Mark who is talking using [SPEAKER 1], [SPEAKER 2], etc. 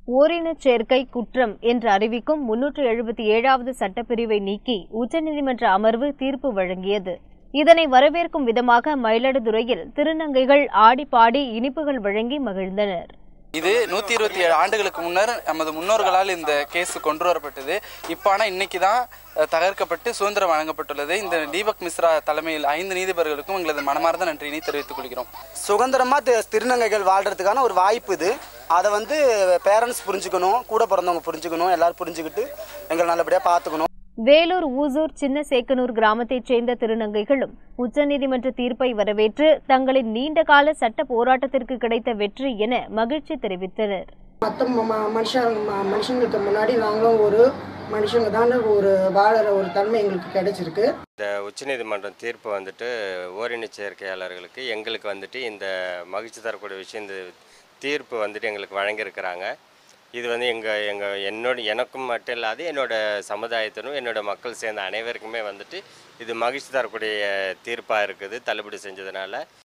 [SPEAKER 1] ஓரினச் சேர்க்கை குற்றம் என்று அறிவிக்கும் முன்னூற்று எழுபத்தி ஏழாவது சட்டப்பிரிவை நீக்கி உச்சநீதிமன்ற அமர்வு தீர்ப்பு வழங்கியது இதனை வரவேற்கும் விதமாக மயிலாடுதுறையில் திருநங்கைகள் ஆடி பாடி இனிப்புகள் வழங்கி மகிழ்ந்தனர்
[SPEAKER 2] இது நூத்தி இருபத்தி ஏழு ஆண்டுகளுக்கு முன்னர் நமது முன்னோர்களால் இந்த கேஸ் கொண்டு வரப்பட்டது இப்போ ஆனால் இன்னைக்கு தான் அஹ், தகர்க்கப்பட்டு சுதந்திரம் வழங்கப்பட்டுள்ளது இந்த தீபக் மிஸ்ரா தலைமையில் ஐந்து நீதிபதிகளுக்கும் எங்களது மனமார்ந்த நன்றியினை தெரிவித்துக் கொள்கிறோம்
[SPEAKER 3] சுதந்திரமாக தி- திருநங்கைகள் வாழ்கிறதுக்கான ஒரு வாய்ப்பு இது அதை வந்து பேரண்ட்ஸ் புரிஞ்சுக்கணும் கூட பிறந்தவங்க புரிஞ்சுக்கணும் எல்லாரும் புரிஞ்சுக்கிட்டு எங்களை நல்லபடியாக பார்த்துக்கணும்
[SPEAKER 1] வேலூர் ஊசூர் சின்ன சேக்கனூர் கிராமத்தைச் சேர்ந்த திருநங்கைகளும் உச்சநீதிமன்ற தீர்ப்பை வரவேற்று தங்களின் நீண்டகால சட்ட போராட்டத்திற்கு கிடைத்த வெற்றி என மகிழ்ச்சி தெரிவித்தனர்
[SPEAKER 4] மற்ற மனுஷன் ம- மனுஷங்களுக்கு முன்னாடி நாங்களும் ஒரு மனுஷங்க தான் ஒரு வாழற ஒரு தன்மை எங்களுக்கு கிடைச்சிருக்கு
[SPEAKER 5] இந்த உச்சநீதிமன்றம் தீர்ப்பு வந்துட்டு ஓரின சேர்க்கையாளர்களுக்கு எங்களுக்கு வந்துட்டு இந்த மகிழ்ச்சி தரக்கூடிய விஷயம் இந்த தீர்ப்பு வந்துட்டு எங்களுக்கு வழங்கியிருக்கிறாங்க இது வந்து எங்கள் எங்கள் என்னோட எனக்கும் மட்டும் இல்லாது என்னோட சமுதாயத்திനും என்னோட மக்கள் சேர்ந்த அனைவருக்குமே வந்துட்டு இது மகிழ்ச்சி தரக்கூடிய தீர்ப்பாக இருக்குது தள்ளுபடி செஞ்சதுனால